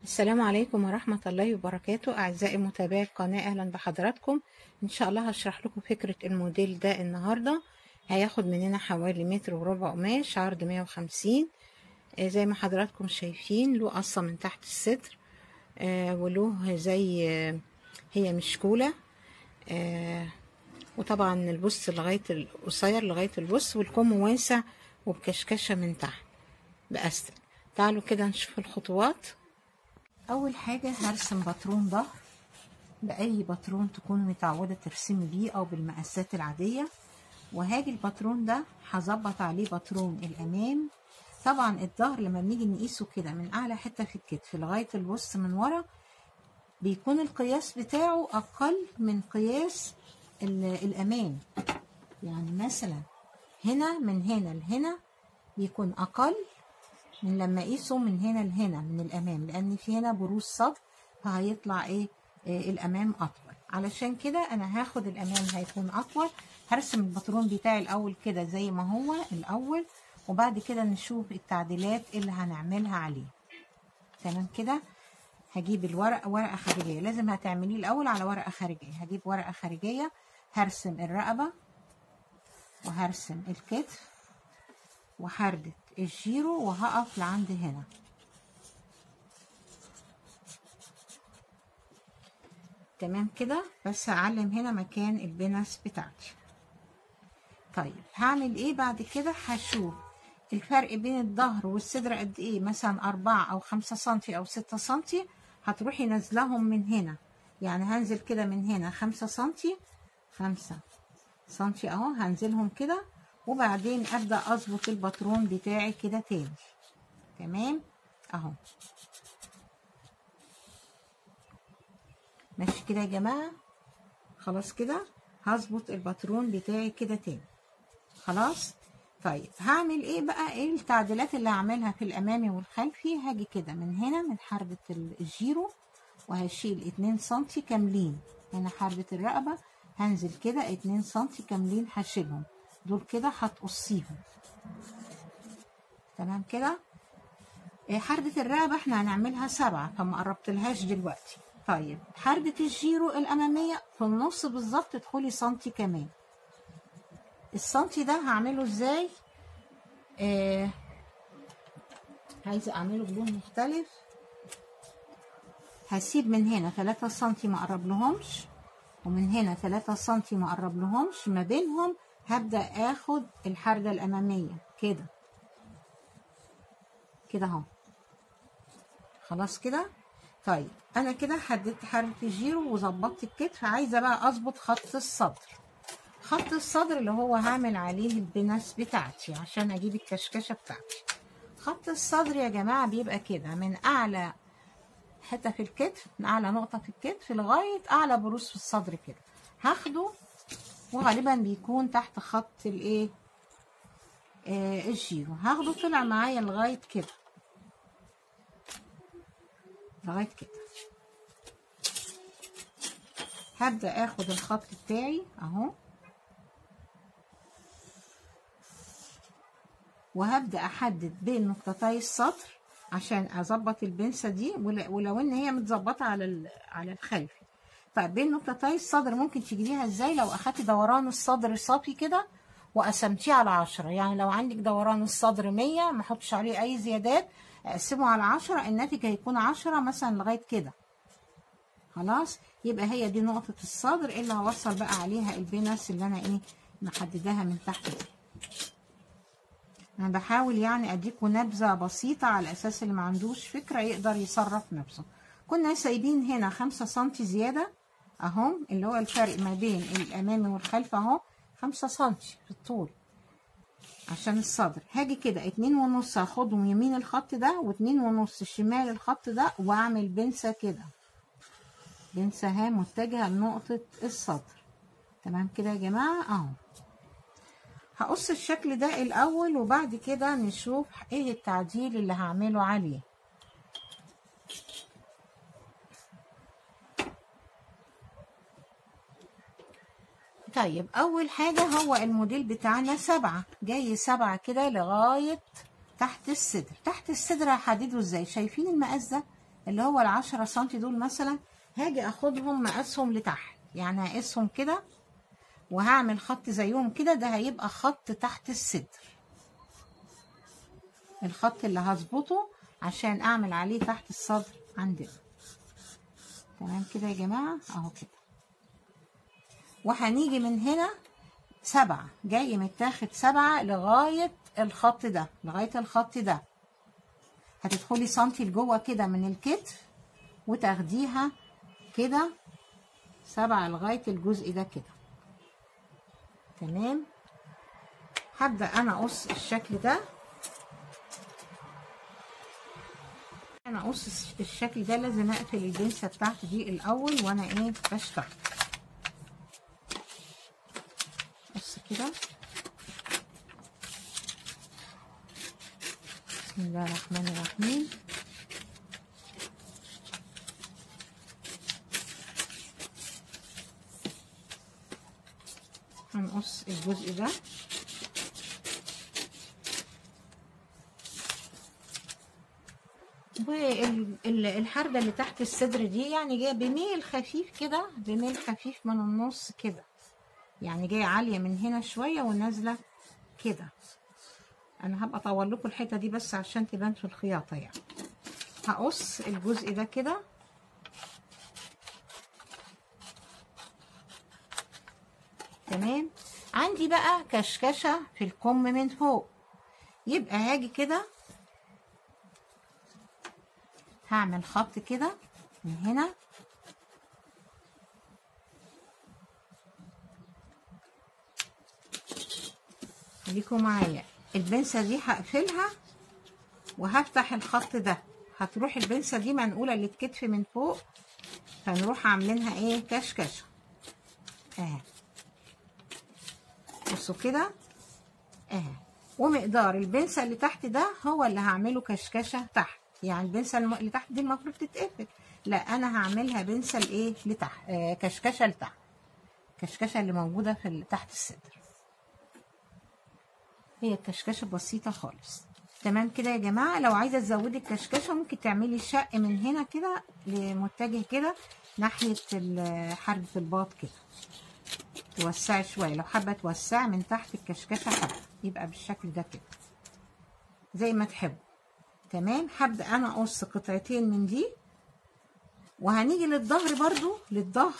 السلام عليكم ورحمة الله وبركاته أعزائي متابعي القناة أهلا بحضراتكم إن شاء الله هشرح لكم فكرة الموديل ده النهاردة هياخد مننا حوالي متر وربع قماش عرض مية وخمسين زي ما حضراتكم شايفين له قصة من تحت الصدر آه وله زي آه هي مشكولة آه وطبعا البص لغاية القصير لغاية البص والكم واسع وبكشكشة من تحت بأستك تعالوا كده نشوف الخطوات اول حاجه هرسم باترون ظهر باي باترون تكونوا متعوده ترسمي بيه او بالمقاسات العاديه وهاجي الباترون ده هظبط عليه باترون الامام طبعا الظهر لما بنيجي نقيسه كده من اعلى حته في الكتف لغايه الوسط من ورا بيكون القياس بتاعه اقل من قياس الامام يعني مثلا هنا من هنا لهنا بيكون اقل من لما اقيسه من هنا لهنا من الامام لان في هنا بروز صدر فهيطلع ايه, إيه الامام اطول علشان كده انا هاخد الامام هيكون اطول هرسم الباترون بتاعي الاول كده زي ما هو الاول وبعد كده نشوف التعديلات اللي هنعملها عليه تمام كده هجيب الورقه ورقه خارجيه لازم هتعمليه الاول على ورقه خارجيه هجيب ورقه خارجيه هرسم الرقبه وهرسم الكتف وهردة الجيرو وهقف لعند هنا تمام كده بس هعلم هنا مكان البنس بتاعتي طيب هعمل ايه بعد كده هشوف الفرق بين الظهر والصدر قد ايه مثلا أربعة أو خمسة سنتي أو ستة سنتي هتروحي نازلهم من هنا يعني هنزل كده من هنا خمسة سنتي خمسة سنتي اهو هنزلهم كده وبعدين ابدا اظبط الباترون بتاعي كده تاني تمام اهو ماشي كده يا جماعه خلاص كده هظبط الباترون بتاعي كده تاني خلاص طيب هعمل ايه بقى ايه التعديلات اللي هعملها في الامامي والخلفي هاجي كده من هنا من حردة الجيرو وهشيل اتنين سنتي كاملين هنا حردة الرقبة هنزل كده اتنين سنتي كاملين هشيلهم دول كده هتقصيهم تمام كده حردة الرقبة احنا هنعملها سبعة فما قربتلهاش دلوقتي طيب حردة الجيرو الأمامية في النص بالظبط تدخلي سنتي كمان السنتي ده هعمله ازاي آه عايزة اعمله بلون مختلف هسيب من هنا تلاتة سنتي ما اقرب لهمش ومن هنا تلاتة سنتي ما اقرب لهمش ما بينهم هبدأ اخد الحردة الامامية كده كده اهو خلاص كده طيب انا كده حددت حردة الجيرو وظبطت الكتف عايزة بقى اظبط خط الصدر خط الصدر اللي هو هعمل عليه البنس بتاعتي عشان اجيب الكشكشة بتاعتي خط الصدر يا جماعة بيبقى كده من اعلى حتة في الكتف من اعلى نقطة في الكتف لغاية اعلى بروز في الصدر كده هاخده وغالبا بيكون تحت خط الايه آه الجيرو هاخده طلع معايا لغايه كده لغايه كده هبدا اخد الخط بتاعي اهو وهبدا احدد بين نقطتي السطر عشان اظبط البنسه دي ولو ان هي متظبطه على على الخلفي طيب بين نقطتي الصدر ممكن تجيبيها ازاي لو اخدتي دوران الصدر صافي كده وقسمتيه على عشرة يعني لو عندك دوران الصدر مية ما احطش عليه اي زيادات اقسمه على عشرة الناتج هيكون عشرة مثلا لغاية كده خلاص يبقى هي دي نقطة الصدر اللي هوصل بقى عليها البنس اللي انا ايه محدداها من تحت دي انا بحاول يعني اديكم نبذة بسيطة على اساس اللي ما عندوش فكرة يقدر يصرف نفسه كنا سايبين هنا خمسة سنتي زيادة اهو اللي هو الفرق ما بين الامامي والخلف اهو خمسة سنتي في الطول عشان الصدر هاجي كده اتنين ونص هاخدهم يمين الخط ده واتنين ونص شمال الخط ده واعمل بنسة كده بنسة ها متجهة لنقطة الصدر تمام كده يا جماعة اهو هقص الشكل ده الاول وبعد كده نشوف ايه التعديل اللي هعمله عليه طيب اول حاجة هو الموديل بتاعنا سبعة جاي سبعة كده لغاية تحت الصدر تحت الصدر هحدده ازاي شايفين المقاس ده اللي هو العشرة سنتي دول مثلا هاجي اخدهم مقاسهم لتحت يعني هقيسهم كده وهعمل خط زيهم كده ده هيبقى خط تحت الصدر الخط اللي هظبطه عشان اعمل عليه تحت الصدر عندنا تمام كده يا جماعة اهو كده وهنيجي من هنا سبعة جاي متاخد سبعة لغاية الخط ده لغاية الخط ده هتدخلي سنتي لجوه كده من الكتف وتاخديها كده سبعة لغاية الجزء ده كده تمام هبدأ أنا أقص الشكل ده أنا أقص الشكل ده لازم أقفل البنسة بتاعتي دي الأول وأنا إيه بشتغل بص كده بسم الله الرحمن الرحيم هنقص الجزء ده والحردة اللي تحت الصدر دي يعني جايه بميل خفيف كده بميل خفيف من النص كده يعني جايه عاليه من هنا شويه ونازله كده انا هبقى اطول لكم الحته دي بس عشان تبان في الخياطه يعني هقص الجزء ده كده تمام عندي بقى كشكشه في الكم من فوق يبقى هاجي كده هعمل خط كده من هنا خليكم معايا البنسة دي هقفلها وهفتح الخط ده هتروح البنسة دي منقولة للكتف من فوق فنروح عاملينها ايه كشكشة اهي بصوا كده اهي ومقدار البنسة اللي تحت ده هو اللي هعمله كشكشة تحت يعني البنسة اللي تحت دي المفروض تتقفل لا انا هعملها بنسة لايه لتحت آه كشكشة لتحت كشكشة اللي موجودة في تحت الصدر هي الكشكشة بسيطة خالص تمام كده يا جماعة لو عايزة تزودي الكشكشة ممكن تعملي شق من هنا كده لمتجه كده ناحية حربة الباط كده توسعي شوية لو حابة توسعي من تحت الكشكشة حبة يبقى بالشكل ده كده زي ما تحبوا تمام هبدأ أنا أقص قطعتين من دي وهنيجي للظهر برضو للظهر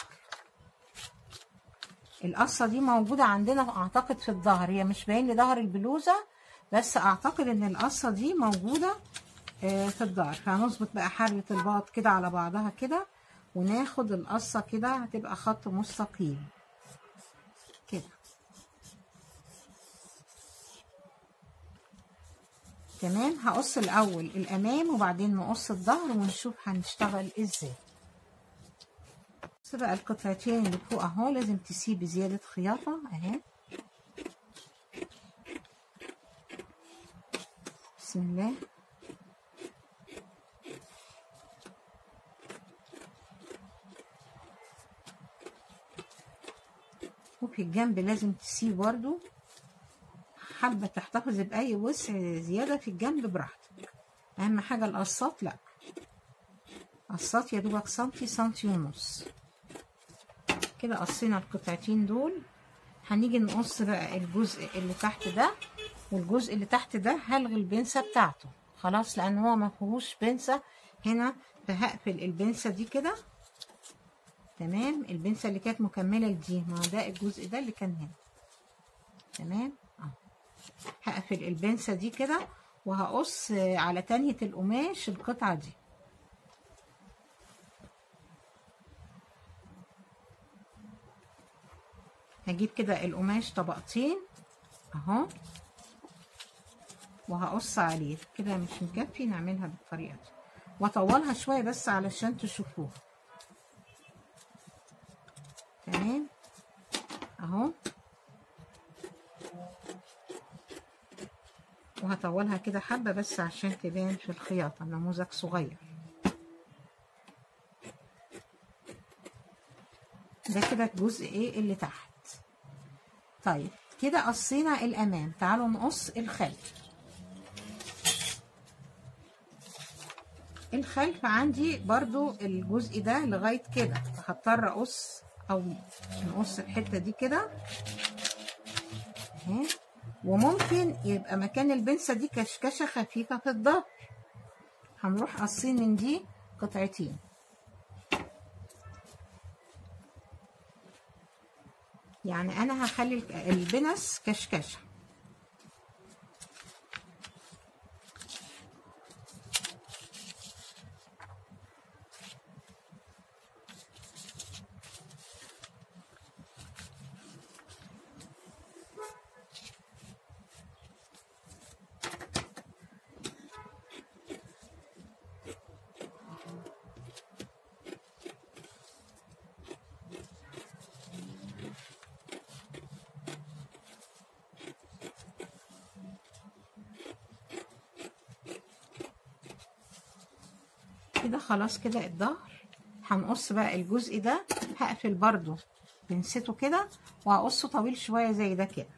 القصة دي موجودة عندنا أعتقد في الظهر هي مش باين لي ظهر البلوزة بس أعتقد إن القصة دي موجودة في الظهر فهنظبط بقى حرة الباط كده على بعضها كده وناخد القصة كده هتبقى خط مستقيم كده تمام هقص الأول الأمام وبعدين نقص الظهر ونشوف هنشتغل إزاي بص بقى القطعتين اللي فوق اهو لازم تسيبي زيادة خياطة اهي بسم الله وفي الجنب لازم تسيب برضو حابة تحتفظي بأي وسع زيادة في الجنب براحتك أهم حاجة القصات لأ قصات يا دوبك سنتي سنتي ونص كده قصينا القطعتين دول هنيجي نقص بقى الجزء اللي تحت ده والجزء اللي تحت ده هلغي البنسة بتاعته خلاص لان هو ما فيهوش بنسة هنا فهقفل البنسة دي كده تمام البنسة اللي كانت مكملة لدي ما ده الجزء ده اللي كان هنا تمام اهو هقفل البنسة دي كده وهقص على تانية القماش القطعة دي هجيب كده القماش طبقتين اهو وهقص عليه كده مش مكفي نعملها بالطريقه دي واطولها شويه بس علشان تشوفوها تمام اهو وهطولها كده حبه بس عشان تبان في الخياطه نموذج صغير ده كده الجزء ايه اللي تحت طيب كده قصينا الامام تعالوا نقص الخلف الخلف عندي برضو الجزء ده لغاية كده هضطر اقص او نقص الحتة دي كده اهي وممكن يبقى مكان البنسة دي كشكشة خفيفة في الظهر هنروح قاصين من دي قطعتين يعني انا هخلي الك- البنس كشكشه كده خلاص كده الظهر هنقص بقى الجزء ده هقفل برضو بنسيته كده وهقصه طويل شويه زي ده كده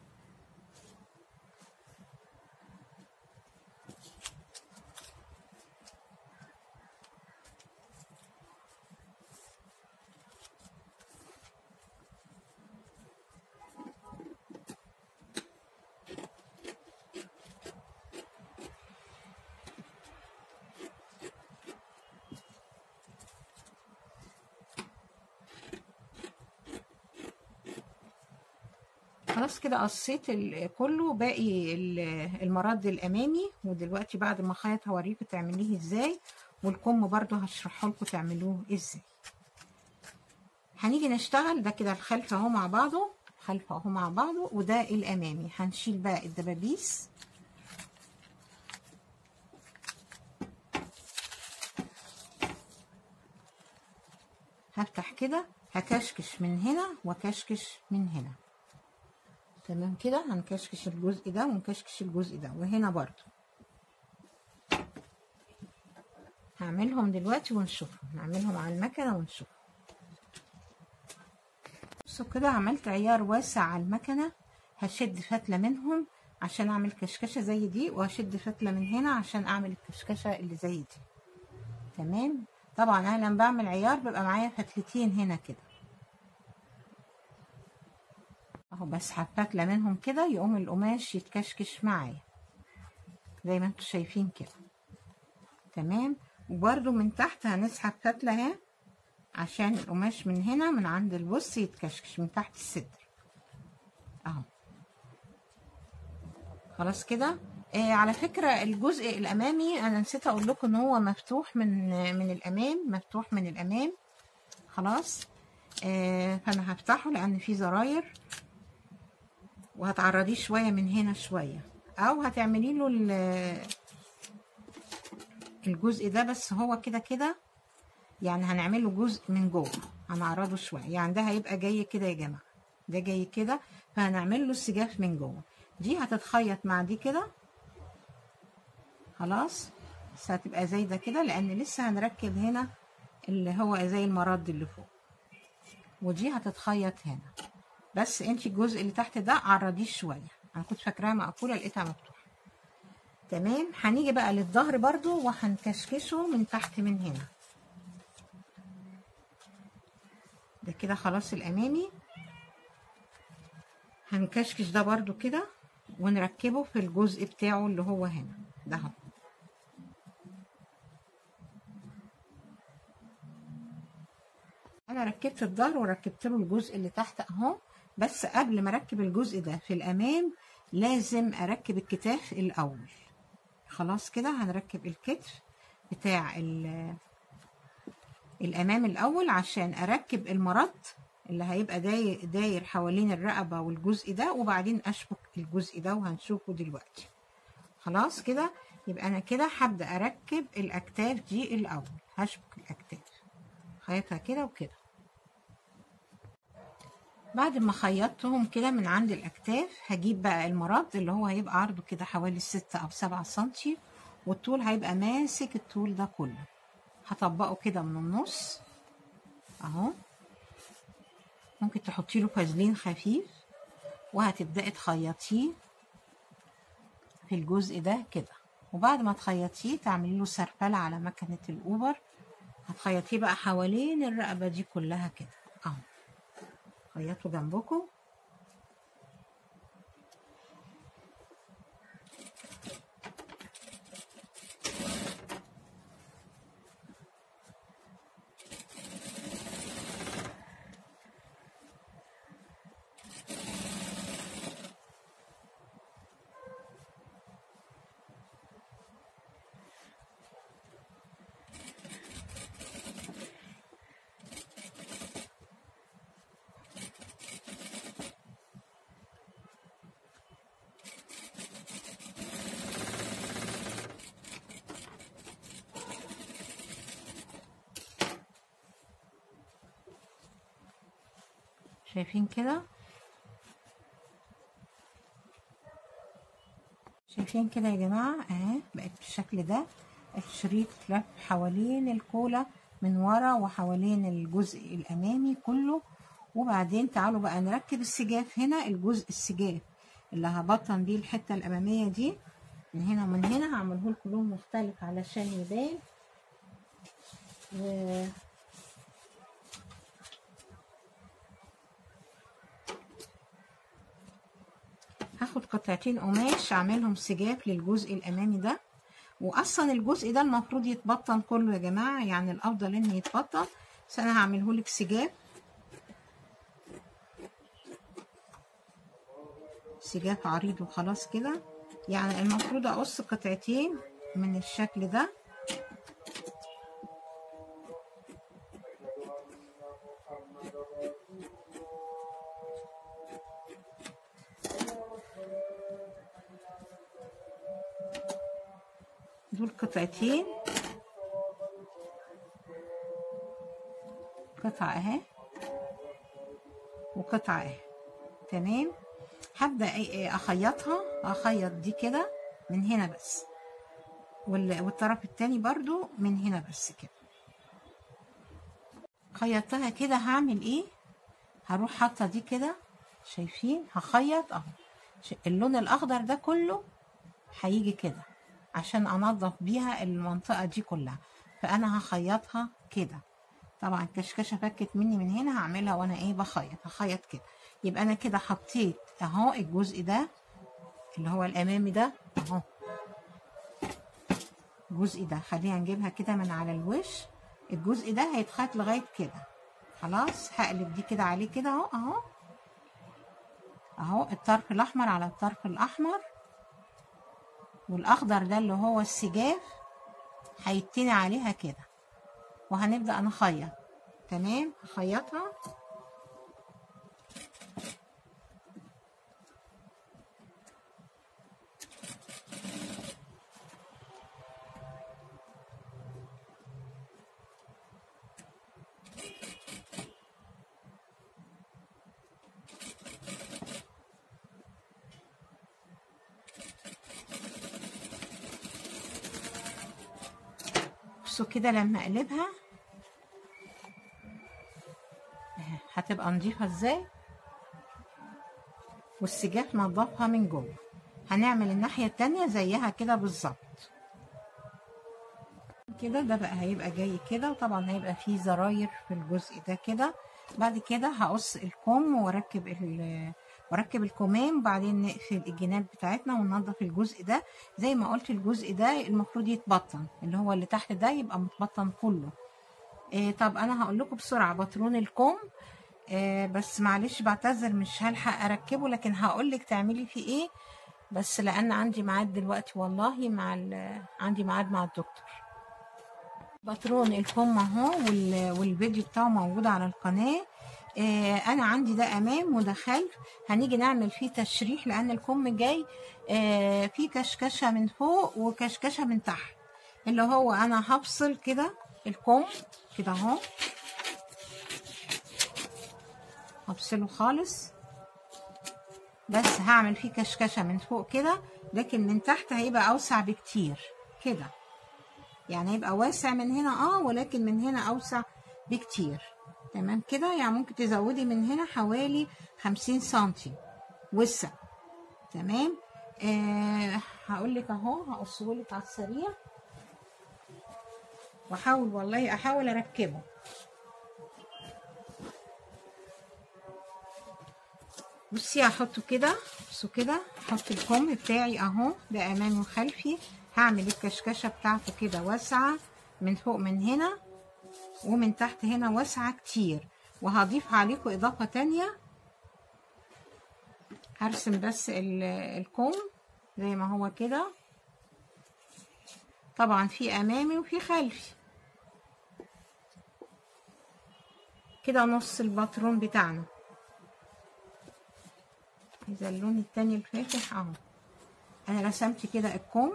خلاص كده قصيت ال- كله باقي ال- المرد الامامي ودلوقتي بعد ما اخيط هوريكم تعمليه ازاي والكم برضو هشرحه لكم تعملوه ازاي هنيجي نشتغل ده كده الخلف اهو مع بعضه خلف اهو مع بعضه وده الامامي هنشيل بقى الدبابيس هفتح كده هكشكش من هنا وكشكش من هنا تمام كده هنكشكش الجزء ده ونكشكش الجزء ده وهنا برضو هعملهم دلوقتي ونشوفهم نعملهم على المكنة ونشوفهم بصوا كده عملت عيار واسع على المكنة هشد فتلة منهم عشان اعمل كشكشة زي دي وهشد فتلة من هنا عشان اعمل الكشكشة اللي زي دي تمام طبعا انا لما بعمل عيار بيبقى معايا فتلتين هنا كده اهو بسحب فتلة منهم كده يقوم القماش يتكشكش معايا زي ما انتوا شايفين كده تمام وبرده من تحت هنسحب فتلة اهي عشان القماش من هنا من عند البص يتكشكش من تحت الصدر اهو خلاص كده آه على فكرة الجزء الأمامي أنا نسيت أقول لكم إن هو مفتوح من من الأمام مفتوح من الأمام خلاص آه فأنا هفتحه لأن فيه زراير وهتعرضيه شوية من هنا شوية أو هتعملي له ال- الجزء ده بس هو كده كده يعني هنعمله جزء من جوه هنعرضه شوية يعني ده هيبقى جاي كده يا جماعة ده جاي كده فهنعمل له السجاف من جوه دي هتتخيط مع دي كده خلاص بس هتبقى زي ده كده لان لسه هنركب هنا اللي هو زي المرد اللي فوق ودي هتتخيط هنا بس انت الجزء اللي تحت ده عرضيه شويه انا كنت فاكراها مقفوله لقيتها مفتوحه تمام هنيجي بقى للظهر برضو وهنكشكشه من تحت من هنا ده كده خلاص الامامي هنكشكش ده برضو كده ونركبه في الجزء بتاعه اللي هو هنا ده اهو انا ركبت الظهر وركبت له الجزء اللي تحت اهو بس قبل ما اركب الجزء ده في الامام لازم اركب الكتاف الاول خلاص كده هنركب الكتف بتاع ال- الامام الاول عشان اركب المرد اللي هيبقى داير, داير حوالين الرقبة والجزء ده وبعدين اشبك الجزء ده وهنشوفه دلوقتي خلاص كده يبقى انا كده هبدأ اركب الاكتاف دي الاول هشبك الاكتاف خيطها كده وكده بعد ما خيطتهم كده من عند الاكتاف هجيب بقى المرد اللي هو هيبقى عرضه كده حوالي ستة او سبعة سنتي والطول هيبقى ماسك الطول ده كله هطبقه كده من النص اهو ممكن تحطي له فازلين خفيف وهتبدأي تخيطيه في الجزء ده كده وبعد ما تخيطيه تعملي له سرفله على مكنه الاوبر هتخيطيه بقى حوالين الرقبه دي كلها كده اهو خيطوا جنبكم شايفين كده شايفين كده يا جماعة اهي بقت بالشكل ده الشريط لف حوالين الكولا من ورا وحوالين الجزء الامامي كله وبعدين تعالوا بقى نركب السجاف هنا الجزء السجاف اللي هبطن بيه الحتة الامامية دي من هنا ومن هنا هعمله لكم لون مختلف علشان يبان و... هاخد قطعتين قماش اعملهم سجاف للجزء الامامي ده واصلا الجزء ده المفروض يتبطن كله يا جماعه يعني الافضل انه يتبطن بس انا هعمله لك سجاف سجاف عريض وخلاص كده يعني المفروض اقص قطعتين من الشكل ده دول قطعتين قطعة اهي وقطعة اهي تمام هبدأ اخيطها اخيط دي كده من هنا بس والطرف التاني برضو من هنا بس كده خيطتها كده هعمل ايه هروح حاطه دي كده شايفين هخيط اهو اللون الاخضر ده كله هيجي كده عشان انضف بيها المنطقه دي كلها فانا هخيطها كده طبعا الكشكشه فكت مني من هنا هعملها وانا ايه بخيط هخيط كده يبقى انا كده حطيت اهو الجزء ده اللي هو الامامي ده اهو الجزء ده خلينا نجيبها كده من على الوش الجزء ده هيتخيط لغايه كده خلاص هقلب دي كده عليه كده اهو اهو اهو الطرف الاحمر على الطرف الاحمر والاخضر ده اللي هو السجاف هيتني عليها كده وهنبدا نخيط تمام هخيطها بصوا كده لما اقلبها هتبقى نضيفة ازاي والسجاف نضفها من جوه هنعمل الناحية التانية زيها كده بالظبط كده ده بقى هيبقى جاي كده وطبعا هيبقى فيه زراير في الجزء ده كده بعد كده هقص الكم واركب ال واركب الكمام وبعدين نقفل الجناب بتاعتنا وننضف الجزء ده زي ما قلت الجزء ده المفروض يتبطن اللي هو اللي تحت ده يبقى متبطن كله إيه طب انا هقول لكم بسرعه بطرون الكم إيه بس معلش بعتذر مش هلحق اركبه لكن هقول لك تعملي فيه ايه بس لان عندي ميعاد دلوقتي والله مع عندي ميعاد مع الدكتور بطرون الكم اهو والفيديو بتاعه موجود على القناه آه انا عندي ده امام وده خلف هنيجي نعمل فيه تشريح لان الكم جاي آه فيه كشكشه من فوق وكشكشه من تحت اللي هو انا هفصل كده الكم كده اهو هفصله خالص بس هعمل فيه كشكشه من فوق كده لكن من تحت هيبقى اوسع بكتير كده يعني هيبقى واسع من هنا اه ولكن من هنا اوسع بكتير تمام كده يعني ممكن تزودي من هنا حوالي خمسين سنتي وسع تمام آه هقول لك اهو هقصه لك على السريع واحاول والله احاول اركبه بصي هحطه كده بصوا كده احط الكم بتاعي اهو ده امامي وخلفي هعمل الكشكشه بتاعته كده واسعه من فوق من هنا ومن تحت هنا واسعه كتير وهضيف عليكم اضافه تانية هرسم بس الكم زي ما هو كده طبعا في امامي وفي خلفي كده نص الباترون بتاعنا اذا اللون التاني الفاتح اهو انا رسمت كده الكم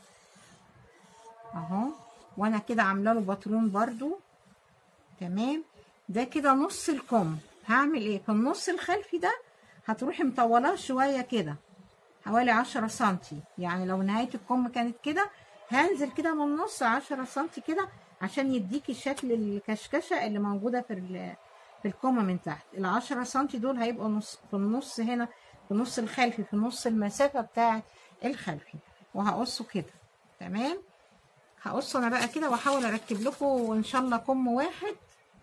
اهو وانا كده عامله له باترون برضو تمام ده كده نص الكم هعمل ايه في النص الخلفي ده هتروحي مطولاه شويه كده حوالي عشرة سنتي يعني لو نهايه الكم كانت كده هنزل كده من النص عشرة سنتي كده عشان يديكي شكل الكشكشه اللي موجوده في في الكم من تحت العشرة سنتي دول هيبقوا نص في النص هنا في نص الخلفي في نص المسافه بتاعه الخلفي وهقصه كده تمام هقصه انا بقى كده واحاول اركب لكم ان شاء الله كم واحد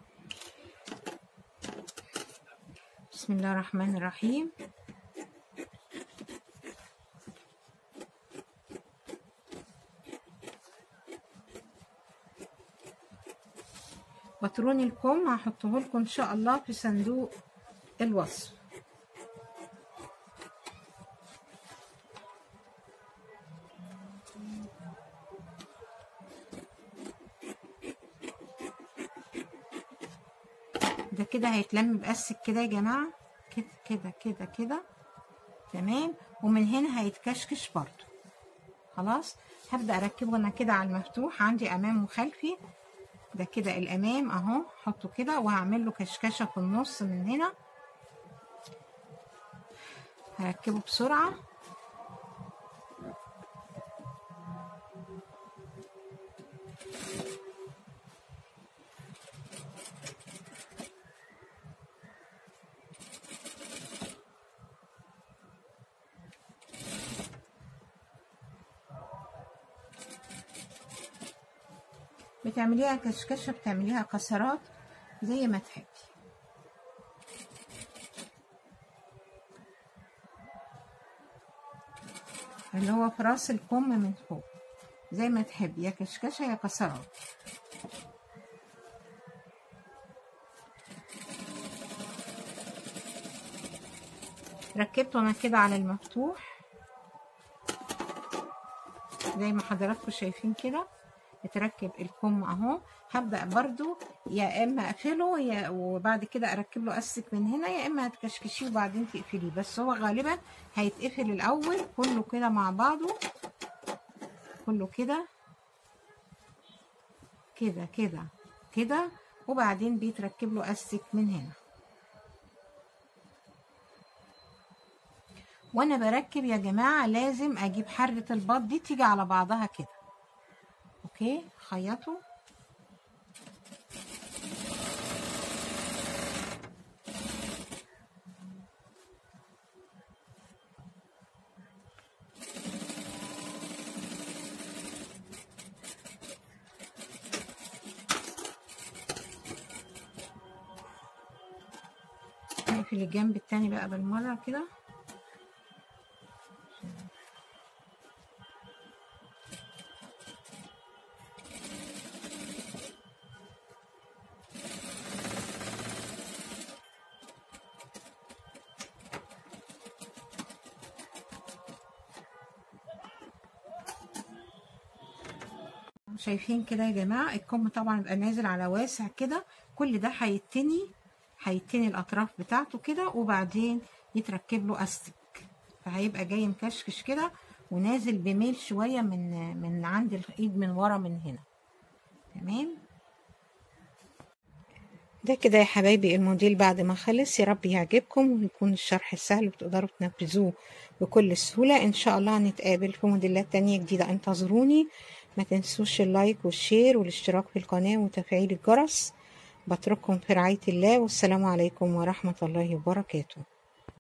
بسم الله الرحمن الرحيم باترون الكم هحطه لكم ان شاء الله في صندوق الوصف ده كده هيتلم بأسك كده يا جماعة كده كده كده كده تمام ومن هنا هيتكشكش برضو خلاص هبدأ أركبه أنا كده على المفتوح عندي أمام وخلفي ده كده الأمام أهو حطه كده وهعمل له كشكشة في النص من هنا هركبه بسرعة بتعمليها كشكشة بتعمليها كسرات زي ما تحبي اللي هو في راس الكم من فوق زي ما تحبي يا كشكشة يا كسرات ركبته انا كده على المفتوح زي ما حضراتكم شايفين كده اتركب الكم اهو هبدا برضو يا اما اقفله يا وبعد كده اركب له اسك من هنا يا اما هتكشكشيه وبعدين تقفليه بس هو غالبا هيتقفل الاول كله كده مع بعضه كله كده كده كده كده وبعدين بيتركب له اسك من هنا وانا بركب يا جماعه لازم اجيب حره البط دي تيجي على بعضها كده اوكي خيطوا نقفل الجنب التاني بقى بالمرة كده شايفين كده يا جماعة الكم طبعا يبقى نازل على واسع كده كل ده هيتني هيتني الأطراف بتاعته كده وبعدين يتركب له أستك فهيبقى جاي مكشكش كده ونازل بميل شوية من من عند الإيد من ورا من هنا تمام ده كده يا حبايبي الموديل بعد ما خلص يا رب يعجبكم ويكون الشرح سهل وتقدروا تنفذوه بكل سهولة إن شاء الله هنتقابل في موديلات تانية جديدة انتظروني ما تنسوش اللايك والشير والاشتراك في القناة وتفعيل الجرس بترككم في رعاية الله والسلام عليكم ورحمة الله وبركاته